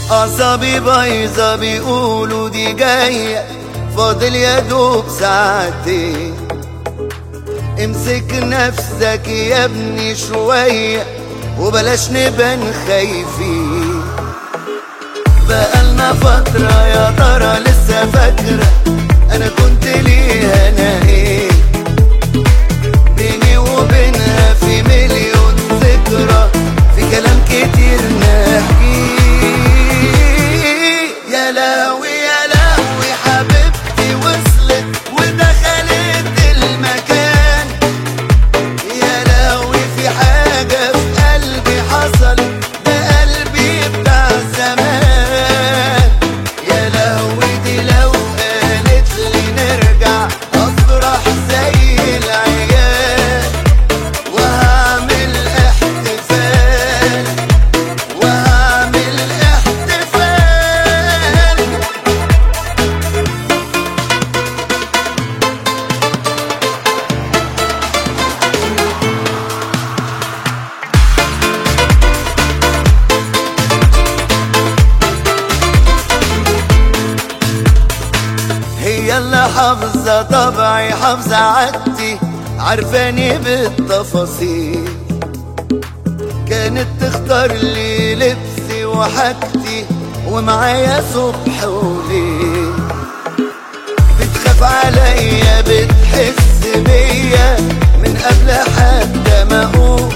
أعصابي بايظة بيقولوا دي جاية فاضل يا دوب ساعتين امسك نفسك يا ابني شوية وبلاش نبان خايفين بقالنا فترة يا ترى لسه فاكرة أنا كنت ليها أنا إيه بيني وبينها في مليون ذكرى في كلام كتير نحكيه يا لهوي يا لهوي حبيبتي وصلت ودخلت المكان يا لهوي في حاجة في قلبي حصل ده قلبي بتاع زمان يا لهوي دي لو قالت لي نرجع افرح زي العيال وهعمل احتفال وهعمل احتفال هي اللي حافظة طبعي حافظة عادتي عارفاني بالتفاصيل كانت تختار لي لبسي وحاجتي ومعايا صبح وليل بتخاف عليا بتحس بيا من قبل حتى ما اقول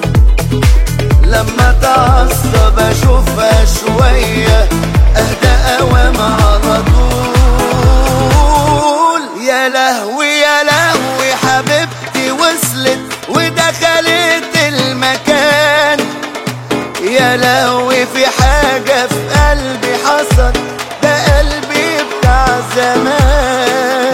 لما تعصب اشوفها شوية اهدى اوام على طول يا لهوي يا لهوي حبيبتي وصلت ودخلت المكان يا لهوي في حاجة في قلبي حصل ده قلبي بتاع زمان